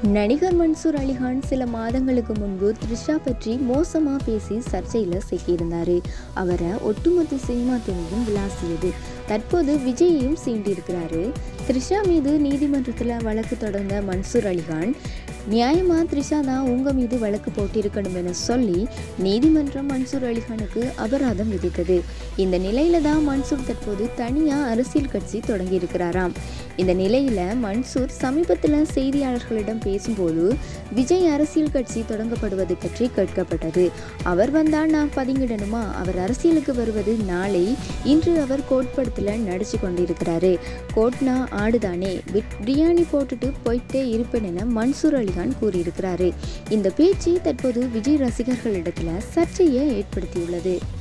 நடிகர் மன்சூர் அலிகான் சில மாதங்களுக்கு முன்பு த்ரிஷா பற்றி மோசமா பேசி சர்ச்சையில் சிக்கியிருந்தாரு அவரை ஒட்டுமொத்த சினிமா துறையும் விளாசியது தற்போது விஜயையும் சீண்டியிருக்கிறாரு த்ரிஷா மீது நீதிமன்றத்தில் வழக்கு தொடர்ந்த மன்சூர் அலிகான் நியாயமா த்ரிஷா தான் உங்க மீது வழக்கு போட்டிருக்கணும் என சொல்லி நீதிமன்றம் மன்சூர் அலிகானுக்கு அபராதம் விதித்தது இந்த நிலையில தான் மன்சூர் தற்போது தனியா அரசியல் கட்சி தொடங்கி இருக்கிறாராம் இந்த நிலையில மன்சூர் சமீபத்தில் செய்தியாளர்களிடம் பேசும்போது விஜய் அரசியல் கட்சி தொடங்கப்படுவது பற்றி கேட்கப்பட்டது அவர் வந்தால் நான் பதுங்கிடணுமா அவர் அரசியலுக்கு வருவது நாளை இன்று அவர் கோட் படத்தில் நடிச்சு கொண்டிருக்கிறாரு கோட்னா ஆடுதானே பிட் பிரியாணி போட்டுட்டு போயிட்டே இருப்பேன் என மன்சூர் அலிகான் கூறியிருக்கிறாரு இந்த பேச்சு தற்போது விஜய் ரசிகர்களிடத்தில் சர்ச்சையை ஏற்படுத்தியுள்ளது